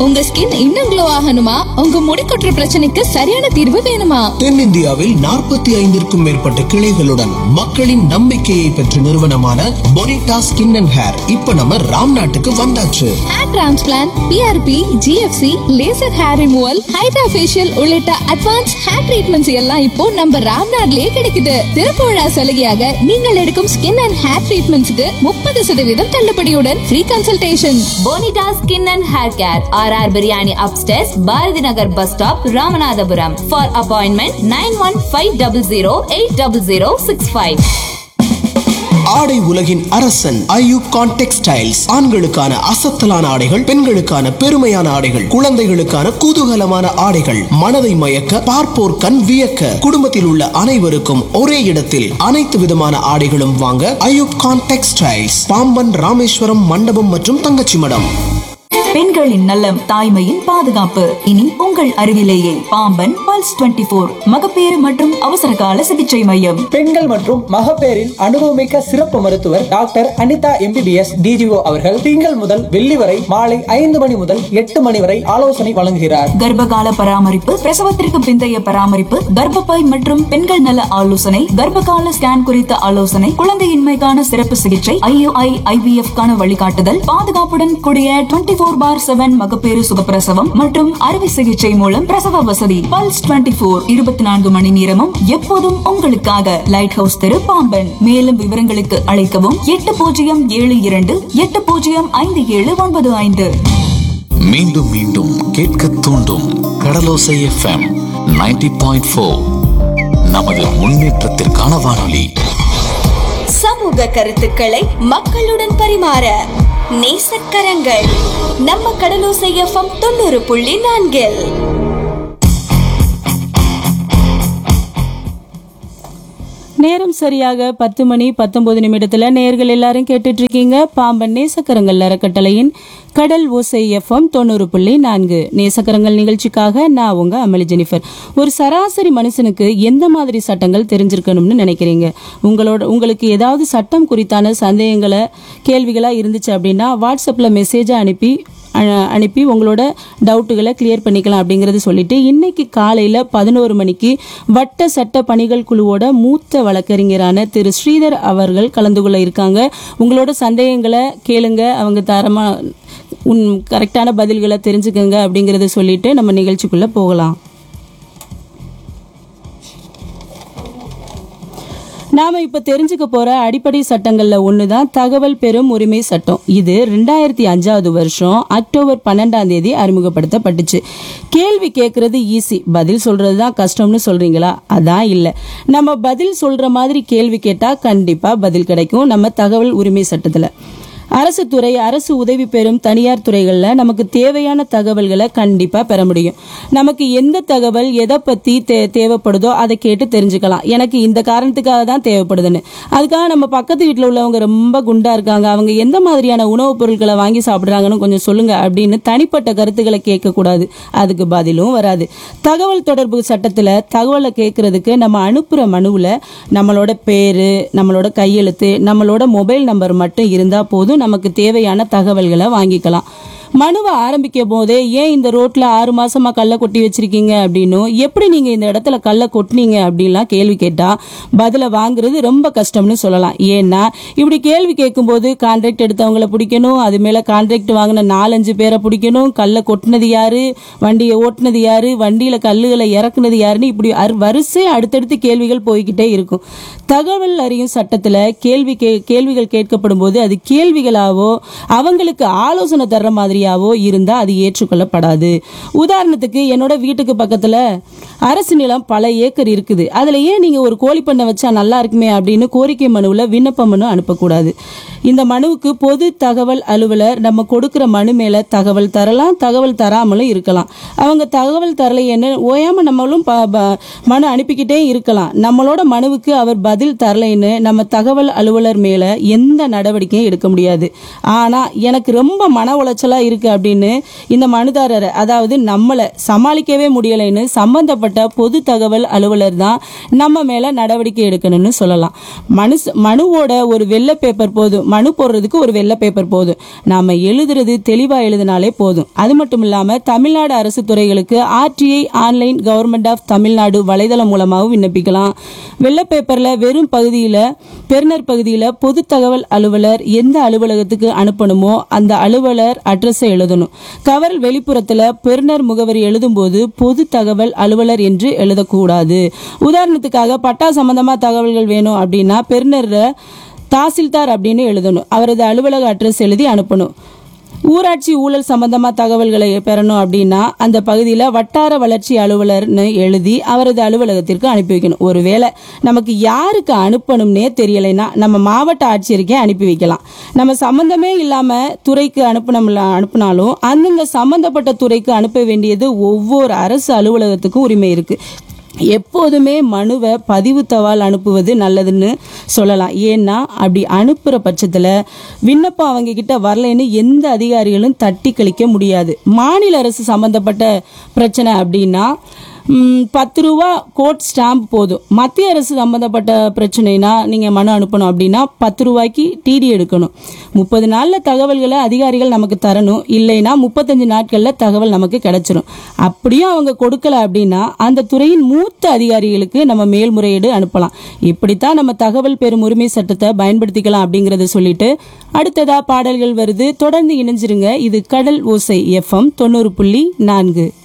உங்க ஸ்கின் இன்னும் க்ளோ ஆகணுமா உங்க முடி கொட்டுற பிரச்சனைக்கு சரியான தீர்வு வேணுமா தென்னிந்தியாவில் நாற்பத்தி ஐந்திற்கும் மேற்பட்ட கிளைகளுடன் மக்களின் நம்பிக்கையை பெற்ற நிறுவனமான பொனிட்டா ஸ்கின் அண்ட் ஹேர் இப்ப நம்ம ராம் நாட்டுக்கு வந்தாச்சு hair transplant PRP GFC laser hair removal hydra facial உள்ளிட்ட அட்வான்ஸ் ஹேர் ட்ரீட்மெண்ட்ஸ் எல்லாம் இப்போ நம்ம ராம்நாட்லயே கிடைக்குது திருப்புழா சலுகையாக நீங்கள் எடுக்கும் ஸ்கின் அண்ட் ஹேர் ட்ரீட்மெண்ட்ஸ்க்கு முப்பது சதவீதம் தள்ளுபடியுடன் free consultation Bonita skin and hair care R R biryani upstairs Bharathi Nagar bus stop Ramanathapuram for appointment nine one five double zero eight double zero six five ஆடை உலகின் அரசன் ஐயூப் கான் டெக்ஸ்டைல்ஸ் ஆண்களுக்கான அசத்தலான ஆடைகள் பெண்களுக்கான பெருமையான ஆடைகள் குழந்தைகளுக்கான குதூகலமான ஆடைகள் மனதை மயக்க பார்ப்போர் கண் வியக்க குடும்பத்தில் உள்ள அனைவருக்கும் ஒரே இடத்தில் அனைத்து விதமான ஆடைகளும் வாங்க ஐயூப் கான் டெக்ஸ்டைல்ஸ் பாம்பன் ராமேஸ்வரம் மண்டபம் மற்றும் தங்கச்சி மடம் பெண்களின் நலம் தாய்மையின் பாதுகாப்பு இனி உங்கள் அருகிலேயே பாம்பன் பல்ஸ் 24 போர் மகப்பேறு மற்றும் அவசர கால சிகிச்சை மையம் பெண்கள் மற்றும் மகப்பேறின் அனுபவமிக்க சிறப்பு மருத்துவர் டாக்டர் அனிதா எம்பிபிஎஸ் டிஜிஓ அவர்கள் திங்கள் முதல் வெள்ளி வரை மாலை ஐந்து மணி முதல் எட்டு மணி வரை ஆலோசனை வழங்குகிறார் கர்ப்பகால பராமரிப்பு பிரசவத்திற்கு பிந்தைய பராமரிப்பு கர்ப்பப்பை மற்றும் பெண்கள் நல ஆலோசனை கர்ப்பகால ஸ்கேன் குறித்த ஆலோசனை குழந்தையின்மைக்கான சிறப்பு சிகிச்சை ஐயுஐ ஐவிஎஃப் கான வழிகாட்டுதல் பாதுகாப்புடன் கூடிய டுவெண்டி போர் பார் செவன் மகப்பேறு சுகப்பிரசவம் மற்றும் அறுவை சிகிச்சை மூலம் பிரசவ வசதி பல்ஸ் 24 போர் இருபத்தி நான்கு மணி நேரமும் எப்போதும் உங்களுக்காக லைட் ஹவுஸ் தெரு பாம்பன் மேலும் விவரங்களுக்கு அழைக்கவும் எட்டு பூஜ்ஜியம் ஏழு இரண்டு எட்டு பூஜ்ஜியம் ஐந்து ஏழு ஒன்பது ஐந்து மீண்டும் மீண்டும் கேட்க தூண்டும் கடலோசை எஃப்எம் 90.4 பாயிண்ட் ஃபோர் நமது முன்னேற்றத்திற்கான வானொலி சமூக கருத்துக்களை மக்களுடன் பரிமாற நேசக்கரங்கள் நம்ம கடலோசை எஃப்எம் தொண்ணூறு புள்ளி நான்கில் நேரம் சரியாக பத்து மணி பத்தொன்பது நிமிடத்துல நேர்கள் எல்லாரும் கேட்டுட்டு இருக்கீங்க பாம்பன் நேசக்கரங்கள் அறக்கட்டளையின் கடல் ஓசை எஃப்எம் தொண்ணூறு புள்ளி நான்கு நேசக்கரங்கள் நிகழ்ச்சிக்காக நான் உங்க அமளி ஜெனிஃபர் ஒரு சராசரி மனுஷனுக்கு எந்த மாதிரி சட்டங்கள் தெரிஞ்சிருக்கணும்னு நினைக்கிறீங்க உங்களோட உங்களுக்கு ஏதாவது சட்டம் குறித்தான சந்தேகங்களை கேள்விகளா இருந்துச்சு அப்படின்னா வாட்ஸ்அப்ல மெசேஜா அனுப்பி அ- அனுப்பி உங்களோட டவுட்டுகளை கிளியர் பண்ணிக்கலாம் அப்படிங்கறது சொல்லிட்டு இன்னைக்கு காலையில பதினோரு மணிக்கு வட்ட சட்ட பணிகள் குழுவோட மூத்த வழக்கறிஞரான திரு ஸ்ரீதர் அவர்கள் கலந்து கொள்ள இருக்காங்க உங்களோட சந்தேகங்களை கேளுங்க அவங்க தரமா உன் கரெக்டான பதில்களை தெரிஞ்சுக்கங்க அப்படிங்கறத சொல்லிட்டு நம்ம நிகழ்ச்சிக்குள்ள போகலாம் நாம இப்ப தெரிஞ்சுக்க போற அடிப்படை சட்டங்கள்ல ஒண்ணுதான் தகவல் பெறும் உரிமை சட்டம் இது ரெண்டாயிரத்தி அஞ்சாவது வருஷம் அக்டோபர் பன்னெண்டாம் தேதி அறிமுகப்படுத்தப்பட்டுச்சு கேள்வி கேட்கறது ஈஸி பதில் சொல்றது தான் கஷ்டம்னு சொல்றீங்களா அதான் இல்ல நம்ம பதில் சொல்ற மாதிரி கேள்வி கேட்டா கண்டிப்பா பதில் கிடைக்கும் நம்ம தகவல் உரிமை சட்டத்துல அரசு துறை அரசு உதவி பெறும் தனியார் துறைகள்ல நமக்கு தேவையான தகவல்களை கண்டிப்பா பெற முடியும் நமக்கு எந்த தகவல் எதை பத்தி தே- தேவைப்படுதோ அதை கேட்டு தெரிஞ்சுக்கலாம் எனக்கு இந்த காரணத்துக்காக தான் தேவைப்படுதுன்னு அதுக்காக நம்ம பக்கத்து வீட்டில் உள்ளவங்க ரொம்ப குண்டா இருக்காங்க அவங்க எந்த மாதிரியான உணவுப் பொருட்களை வாங்கி சாப்பிடுறாங்கன்னு கொஞ்சம் சொல்லுங்க அப்படின்னு தனிப்பட்ட கருத்துக்களை கேட்கக்கூடாது அதுக்கு பதிலும் வராது தகவல் தொடர்பு சட்டத்துல தகவலை கேட்கறதுக்கு நம்ம அனுப்புற மனுவுல நம்மளோட பேரு நம்மளோட கையெழுத்து நம்மளோட மொபைல் நம்பர் மட்டும் இருந்தா போதும் நமக்கு தேவையான தகவல்களை வாங்கிக்கலாம் மனுவை ஆரம்பிக்கும் போதே ஏன் இந்த ரோட்ல ஆறு மாசமா கல்லை கொட்டி வச்சிருக்கீங்க அப்படின்னும் எப்படி நீங்க இந்த இடத்துல கல்லை கொட்டினீங்க அப்படின்லாம் கேள்வி கேட்டா பதில வாங்குறது ரொம்ப கஷ்டம்னு சொல்லலாம் ஏன்னா இப்படி கேள்வி கேட்கும்போது கான்ட்ராக்ட் எடுத்தவங்கள பிடிக்கணும் அது மேல கான்ட்ராக்ட் வாங்கின நாலஞ்சு பேரை பிடிக்கணும் கல்லை கொட்டினது யாரு வண்டியை ஓட்டுனது யாரு வண்டியில கல்லுகளை இறக்குனது யாருன்னு இப்படி அர்- வரிசை அடுத்தடுத்து கேள்விகள் போய்கிட்டே இருக்கும் தகவல் அறியும் சட்டத்துல கேள்வி கே கேள்விகள் கேட்கப்படும் போது அது கேள்விகளாவோ அவங்களுக்கு ஆலோசனை தர்ற மாதிரியாவோ இருந்தா அது ஏற்றுக்கொள்ளப்படாது உதாரணத்துக்கு என்னோட வீட்டுக்கு பக்கத்துல அரசு நிலம் பல ஏக்கர் இருக்குது அதுல ஏன் நீங்க ஒரு கோழி பண்ணை வச்சா நல்லா இருக்குமே அப்படின்னு கோரிக்கை மனுவுல விண்ணப்ப மனு அனுப்பக்கூடாது இந்த மனுவுக்கு பொது தகவல் அலுவலர் நம்ம கொடுக்கிற மனு மேல தகவல் தரலாம் தகவல் தராமலும் இருக்கலாம் அவங்க தகவல் தரலை என்ன ஓயாம நம்மளும் ப- ப- மனு அனுப்பிக்கிட்டே இருக்கலாம் நம்மளோட மனுவுக்கு அவர் பதில் பதில் தரலைன்னு நம்ம தகவல் அலுவலர் மேல எந்த நடவடிக்கையும் எடுக்க முடியாது ஆனா எனக்கு ரொம்ப மன உளைச்சலா இருக்கு அப்படின்னு இந்த மனுதாரரை அதாவது நம்மளை சமாளிக்கவே முடியலைன்னு சம்பந்தப்பட்ட பொது தகவல் அலுவலர் தான் நம்ம மேல நடவடிக்கை எடுக்கணும்னு சொல்லலாம் மனு மனுவோட ஒரு வெள்ளை பேப்பர் போதும் மனு போடுறதுக்கு ஒரு வெள்ளை பேப்பர் போதும் நாம எழுதுறது தெளிவா எழுதினாலே போதும் அது மட்டும் இல்லாம தமிழ்நாடு அரசு துறைகளுக்கு RTI online government of Tamil Nadu வலைதளம் மூலமாகவும் விண்ணப்பிக்கலாம் வெள்ளை பேப்பர்ல வெறும் பகுதியில பெருநர் பகுதியில பொது தகவல் அலுவலர் எந்த அலுவலகத்துக்கு அனுப்பணுமோ அந்த அலுவலர் அட்ரஸை எழுதணும் கவர் வெளிப்புறத்துல பெருநர் முகவரி எழுதும்போது பொது தகவல் அலுவலர் என்று எழுதக்கூடாது உதாரணத்துக்காக பட்டா சம்பந்தமா தகவல்கள் வேணும் அப்படின்னா பெருநர் தாசில்தார் அப்படின்னு எழுதணும் அவரது அலுவலக அட்ரஸ் எழுதி அனுப்பணும் ஊராட்சி ஊழல் சம்பந்தமா தகவல்களை பெறணும் அப்படின்னா அந்த பகுதியில் வட்டார வளர்ச்சி அலுவலர்னு எழுதி அவரது அலுவலகத்திற்கு அனுப்பி வைக்கணும் ஒருவேளை நமக்கு யாருக்கு அனுப்பணும்னே தெரியலைன்னா நம்ம மாவட்ட ஆட்சியருக்கே அனுப்பி வைக்கலாம் நம்ம சம்பந்தமே இல்லாம துறைக்கு அனுப்பினோம் அனுப்பினாலும் அந்தந்த சம்பந்தப்பட்ட துறைக்கு அனுப்ப வேண்டியது ஒவ்வொரு அரசு அலுவலகத்துக்கும் உரிமை இருக்கு எப்போதுமே மனுவை பதிவு தபால் அனுப்புவது நல்லதுன்னு சொல்லலாம் ஏன்னா அப்படி அனுப்புகிற பட்சத்தில் விண்ணப்பம் அவங்க கிட்ட வரலைன்னு எந்த அதிகாரிகளும் தட்டி கழிக்க முடியாது மாநில அரசு சம்பந்தப்பட்ட பிரச்சனை அப்படின்னா ம், பத்து ரூபா கோட் ஸ்டாம்ப் போதும் மத்திய அரசு சம்பந்தப்பட்ட பிரச்சனைனா நீங்கள் மனு அனுப்பணும் அப்படின்னா பத்து ரூபாய்க்கு டிடி எடுக்கணும் முப்பது நாளில் தகவல்களை அதிகாரிகள் நமக்கு தரணும் இல்லைன்னா முப்பத்தஞ்சு நாட்களில் தகவல் நமக்கு கிடைச்சிரும் அப்படியும் அவங்க கொடுக்கல அப்படின்னா அந்த துறையின் மூத்த அதிகாரிகளுக்கு நம்ம மேல்முறையீடு அனுப்பலாம் இப்படித்தான் நம்ம தகவல் பெறும் உரிமை சட்டத்தை பயன்படுத்திக்கலாம் அப்படிங்கறத சொல்லிட்டு அடுத்ததா பாடல்கள் வருது தொடர்ந்து இணைஞ்சிருங்க இது கடல் ஓசை எஃப்எம் தொண்ணூறு புள்ளி நான்கு